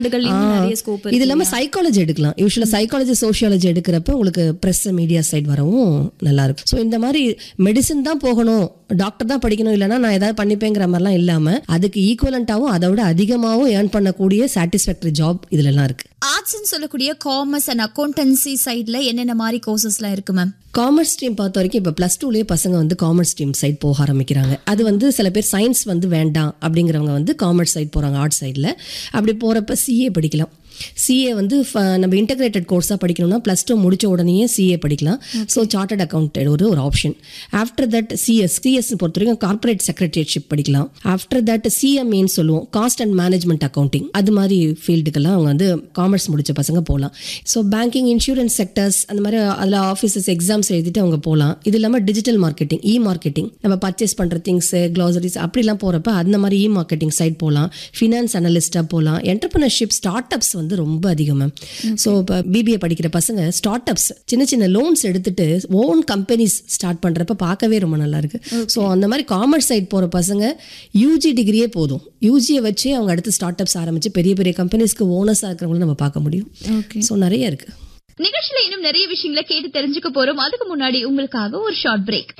வெளிநாடுகள் இன்னும் நிறைய ஸ்கோப் இது இல்லாம சைக்காலஜி எடுக்கலாம் யூஸ்வலா சைக்காலஜி சோஷியாலஜி எடுக்கிறப்ப உங்களுக்கு பிரஸ் மீடியா சைட் வரவும் நல்லா இருக்கும் ஸோ இந்த மாதிரி மெடிசன் தான் போகணும் டாக்டர் தான் படிக்கணும் இல்லைன்னா நான் ஏதாவது பண்ணிப்பேங்கிற மாதிரிலாம் இல்லாம அதுக்கு ஈக்குவலண்டாவும் அதை விட அதிகமாகவும் ஏர்ன் பண்ணக்கூடிய சாட்டிஸ்ஃபேக்டரி ஜாப் இதுல எல்லாம் இருக்கு ஆர்ட்ஸ்னு சொல்லக்கூடிய காமர்ஸ் அண்ட் அக்கௌண்டன்சி சைட்ல என்னென்ன மாதிரி கோர்சஸ்லாம் இருக்கு மேம் காமர்ஸ் ஸ்ட்ரீம் பொறுத்த வரைக்கும் இப்போ ப்ளஸ் டூலேயே பசங்க வந்து காமர்ஸ் ஸ்ட்ரீம் சைட் போக ஆரம்பிக்கிறாங்க அது வந்து சில பேர் சயின்ஸ் வந்து வேண்டாம் அப்படிங்கிறவங்க வந்து காமர்ஸ் சைட் போகிறாங்க ஆர்ட்ஸ் சைடில் அப்படி போகிறப்ப சிஏ படிக்கலாம் சிஏ வந்து ஃப- நம்ம இன்டகிரேட்டட் கோர்ஸாக படிக்கணும்னா ப்ளஸ் டூ முடிச்ச உடனேயே சிஏ படிக்கலாம் ஸோ சார்ட்டர்ட் அக்கௌண்ட் ஒரு ஒரு option after that CS CS பொறுத்த வரைக்கும் கார்ப்பரேட் செக்ரட்டரியேட்ஷிப் படிக்கலாம் ஆஃப்டர் தட் சிஎம்ஏன்னு சொல்லுவோம் காஸ்ட் அண்ட் மேனேஜ்மெண்ட் அக்கௌண்டிங் அது மாதிரி ஃபீல்டுக்கெல்லாம் அவங்க வந்து காமர்ஸ் முடிச்ச பசங்க போகலாம் ஸோ பேங்கிங் இன்சூரன்ஸ் செக்டர்ஸ் அந்த மாதிரி அதில் ஆஃபீஸஸ் எக்ஸாம்ஸ் எழுதிட்டு அவங்க போகலாம் இது இல்லாமல் டிஜிட்டல் மார்க்கெட்டிங் இ மார்க்கெட்டிங் நம்ம பர்ச்சேஸ் பண்ணுற திங்ஸ் க்ளாசரிஸ் அப்படிலாம் போகிறப்ப அந்த மாதிரி இ மார்க்கெட்டிங் சைட் போகலாம் ஃபினான்ஸ் அனலிஸ்ட்டாக போகலாம் என்டர்பிரினர்ஷிப் ஸ்டார்ட் அப்ஸ் வந்து ரொம்ப அதிகம் மேம் ஸோ இப்போ பிபிஏ படிக்கிற பசங்க ஸ்டார்ட் அப்ஸ் சின்ன சின்ன லோன்ஸ் எடுத்துட்டு ஓன் கம்பெனிஸ் ஸ்டார்ட் பண்ணுறப்ப பார்க்கவே ரொம்ப நல்லா இருக்கு ஸோ அந்த மாதிரி காமர்ஸ் சைட் போகிற பசங்க யூஜி டிகிரியே போதும் யூஜியை வச்சு அவங்க அடுத்து ஸ்டார்ட் அப்ஸ் ஆரம்பிச்சு பெரிய பெரிய கம்பெனிஸ்க்கு ஓனர்ஸாக இருக்கிறவங்கள நம்ம பார்க்க முடியும் ஓகே ஸோ நிறைய இருக்கு நிகழ்ச்சியில இன்னும் நிறைய விஷயங்களை கேட்டு தெரிஞ்சுக்க போறோம் அதுக்கு முன்னாடி உங்களுக்காக ஒரு ஷார்ட் பிரேக்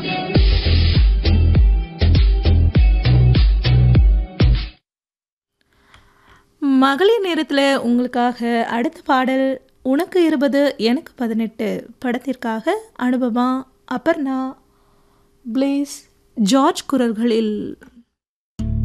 மகளிர் நேரத்தில் உங்களுக்காக அடுத்த பாடல் உனக்கு இருபது எனக்கு பதினெட்டு படத்திற்காக அனுபவா அபர்ணா பிளேஸ் ஜார்ஜ் குரல்களில்